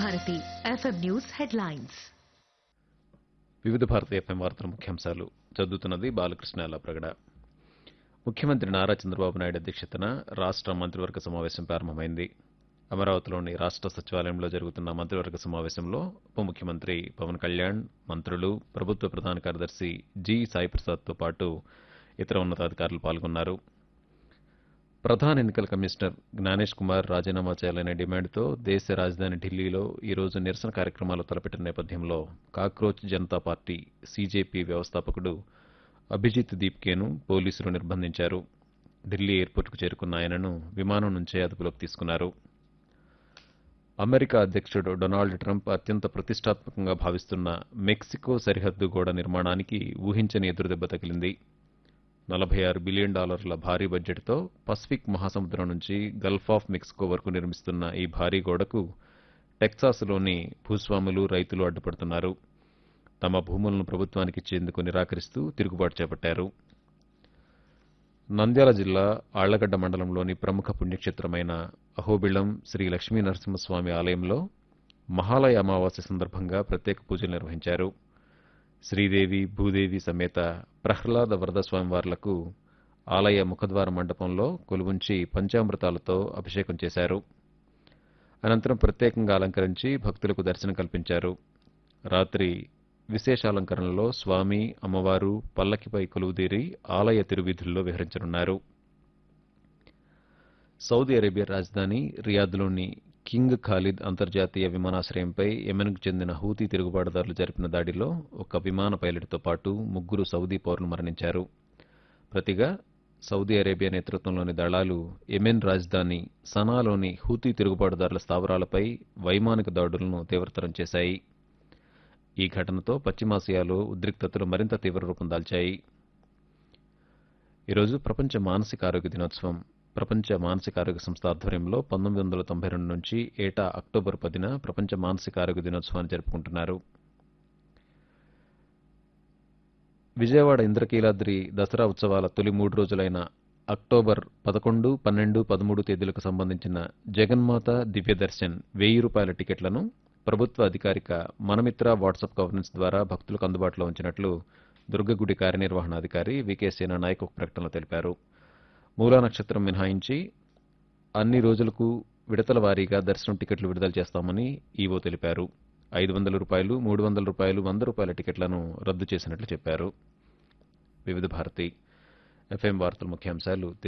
Bharati FM news headlines వివిధ భారత FM వార్తల ముఖ్యాంశాలు చదువుతున్నది బాలకృష్ణ ప్రగడ ముఖ్యమంత్రి నారా చంద్రబాబు నాయుడు అధ్యక్షతన రాష్ట్ర మంత్రివర్గ సమావేశం ప్రారంభమైంది అమరావతిలోని రాష్ట్ర సచివాలయంలో జరుగుతున్న మంత్రివర్గ సమావేశంలో ఉప ముఖ్యమంత్రి పవన్ కళ్యాణ్ మంత్రులు ప్రభుత్వ ప్రధాన కార్యదర్శి జి సాయిప్రసాద్తో పాటు ఇతర ఉన్నతాధికారులు పాల్గొన్నారు ప్రధాన ఎన్నికల కమిషనర్ జ్ఞానేష్ కుమార్ రాజీనామా చేయాలనే డిమాండ్తో దేశ రాజధాని ఢిల్లీలో ఈ రోజు నిరసన కార్యక్రమాలు తలపెట్టిన నేపథ్యంలో కాక్రోచ్ జనతా పార్టీ సీజేపీ వ్యవస్థాపకుడు అభిజిత్ దీప్కేను పోలీసులు నిర్బంధించారు ఢిల్లీ ఎయిర్పోర్టుకు చేరుకున్న ఆయనను విమానం నుంచే అదుపులోకి తీసుకున్నారు అమెరికా అధ్యక్షుడు డొనాల్డ్ ట్రంప్ అత్యంత ప్రతిష్టాత్మకంగా భావిస్తున్న మెక్సికో సరిహద్దు గోడ నిర్మాణానికి ఊహించని ఎదురుదెబ్బ తగిలింది నలభై ఆరు బిలియన్ డాలర్ల భారీ బడ్జెట్తో పసిఫిక్ మహాసముద్రం నుంచి గల్ఫ్ ఆఫ్ మెక్సికో వరకు నిర్మిస్తున్న ఈ భారీ గోడకు టెక్సాస్లోని భూస్వాములు రైతులు అడ్డుపడుతున్నారు తమ భూములను ప్రభుత్వానికి ఇచ్చేందుకు నిరాకరిస్తూ తిరుగుబాటు చేపట్టారు నంద్యాల జిల్లా ఆళ్లగడ్డ మండలంలోని ప్రముఖ పుణ్యక్షేత్రమైన అహోబిళం శ్రీ లక్ష్మీ నరసింహస్వామి ఆలయంలో మహాలయ అమావాస్య సందర్భంగా ప్రత్యేక పూజలు నిర్వహించారు శ్రీదేవి భూదేవి సమేత ప్రహ్లాద వరద స్వామివార్లకు ఆలయ ముఖద్వార మండపంలో కొలువుంచి పంచామృతాలతో అభిషేకం చేశారు అనంతరం ప్రత్యేకంగా అలంకరించి భక్తులకు దర్శనం కల్పించారు రాత్రి విశేషాలంకరణలో స్వామి అమ్మవారు పల్లకిపై కొలువుదీరి ఆలయ తిరువీధుల్లో విహరించనున్నారు సౌదీ అరేబియా రాజధాని రియాద్లోని కింగ్ ఖాలిద్ అంతర్జాతీయ విమానాశ్రయంపై యెమెన్కు చెందిన హూతీ తిరుగుబాటుదారులు జరిపిన దాడిలో ఒక విమాన పైలట్తో పాటు ముగ్గురు సౌదీ పౌరులు మరణించారు ప్రతిగా సౌదీ అరేబియా నేతృత్వంలోని దళాలు యెమెన్ రాజధాని సనాలోని హూతీ తిరుగుబాటుదారుల స్థావరాలపై వైమానిక దాడులను తీవ్రతరం చేశాయి ఈ ఘటనతో పశ్చిమాసియాలో ఉద్రిక్తతలు మరింత తీవ్ర రూపం దాల్చాయి ఈరోజు ప్రపంచ మానసిక ఆరోగ్య దినోత్సవం ప్రపంచ మానసిక ఆరోగ్య సంస్థ ఆధ్వర్యంలో పంతొమ్మిది వందల తొంభై రెండు నుంచి ఏటా అక్టోబర్ పదిన ప్రపంచ మానసిక ఆరోగ్య దినోత్సవాన్ని జరుపుకుంటున్నారు విజయవాడ ఇంద్రకీలాద్రి దసరా ఉత్సవాల తొలి మూడు రోజులైన అక్టోబర్ పదకొండు పన్నెండు పదమూడు తేదీలకు సంబంధించిన జగన్మాత దివ్య దర్శన్ వెయ్యి రూపాయల టికెట్లను ప్రభుత్వ అధికారిక మనమిత్ర వాట్సాప్ గవర్నెన్స్ ద్వారా భక్తులకు అందుబాటులో ఉంచినట్లు దుర్గగుడి కార్యనిర్వహణాధికారి వికే సేనా నాయక్ ఒక ప్రకటనలో తెలిపారు మూలా నక్షత్రం మినహాయించి అన్ని రోజులకు విడతల వారీగా దర్శనం టికెట్లు విడుదల చేస్తామని ఈవో తెలిపారు ఐదు వందల రూపాయలు మూడు వందల రూపాయలు వంద రూపాయల టికెట్లను రద్దు చేసినట్లు చెప్పారు వివిధ భారతి ఎఫ్ఎం వార్తల ముఖ్యాంశాలు